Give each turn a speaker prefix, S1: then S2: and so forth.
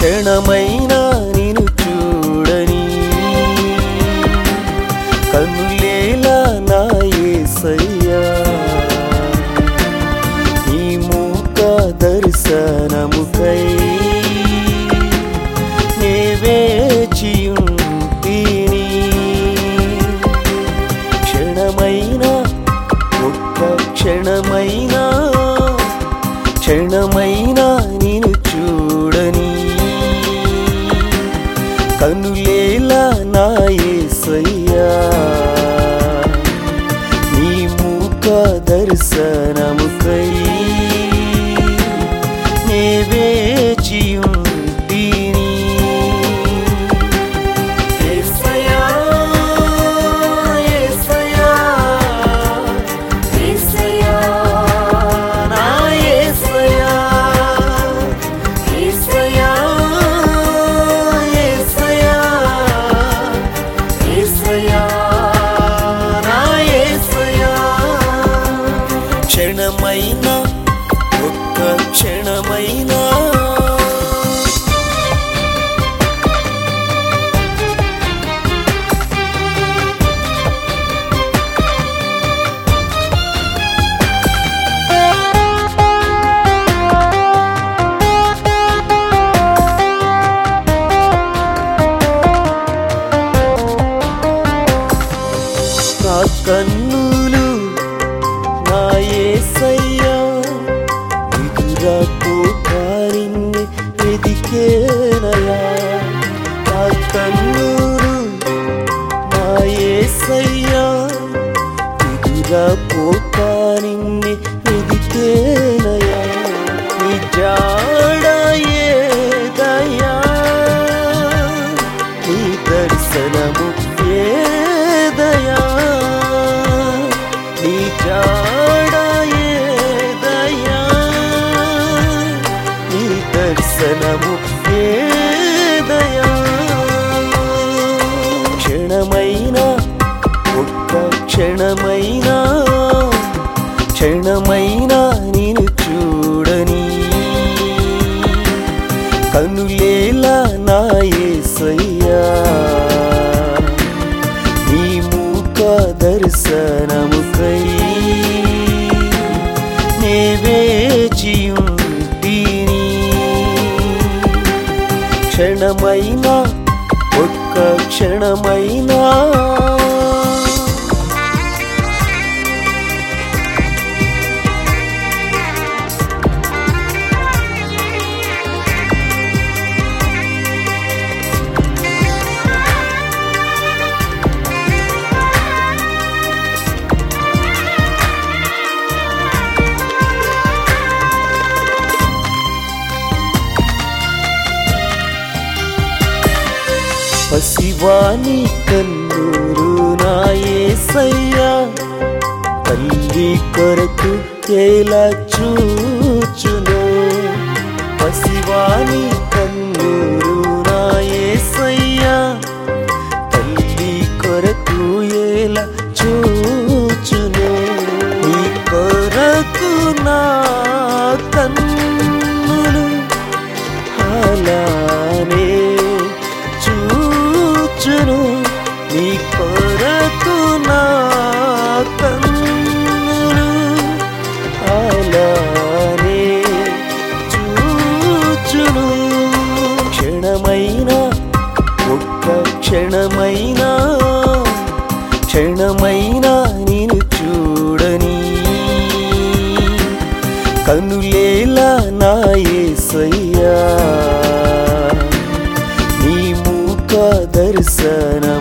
S1: క్షణమైనా నిన్ను చూడని కన్నులేలా నా యేసయ్యా నీ మూక దర్శనముకై నే వేచియుంటిని క్షణమైనా ఒక్క క్షణమైనా క్షణమైనా నిన్ను చూడని కనులేలా నా యేసయ్యా నీ మూక దర్శనముకై నే వేచియుంటిని యేసయ్యా యేసయ్యా యేసయ్యా నా యేసయ్యా యేసయ్యా యేసయ్యా యేసయ్యా నా యేసయ్యా క్షణమైనా ఒక్క క్షణమైనా నా కన్నులు నా యేసయ్యా ఎదురకు కారిన్ని వెదికేనయా నా కన్నులు నా యేసయ్యా ఎదురకు కారిన్ని వెదికేనయా నిజాడ ఏదయ్యా నీ దర్శనము ఏదయా నీ జాడ ఏదయా నీ దర్శనము ఏదయా క్షణమైనా ఒక్క క్షణమైనా క్షణమైనా నేను చూడని కనులేలా నా యేసయ్యా నీ మూక దర్శనముకై నే వేచియుంటిని క్షణమైనా ఒక్క క్షణమైనా పసివాని కన్నూరు నా యేసయ్యా తల్లి కొరకు ఎలా చూచును పసివాని కన్నూరు నా యేసయ్యా తల్లి కొరకు ఎలా చూచును నీ కొరకు నా కన్నులు అలానే చూచును నీ కొరకు నా కన్నులు అలానే చూచును క్షణమైనా ఒక్క క్షణమైనా క్షణమైనా నేను చూడని కనులేలా నా యేసయ్యా నీ మూక దర్శన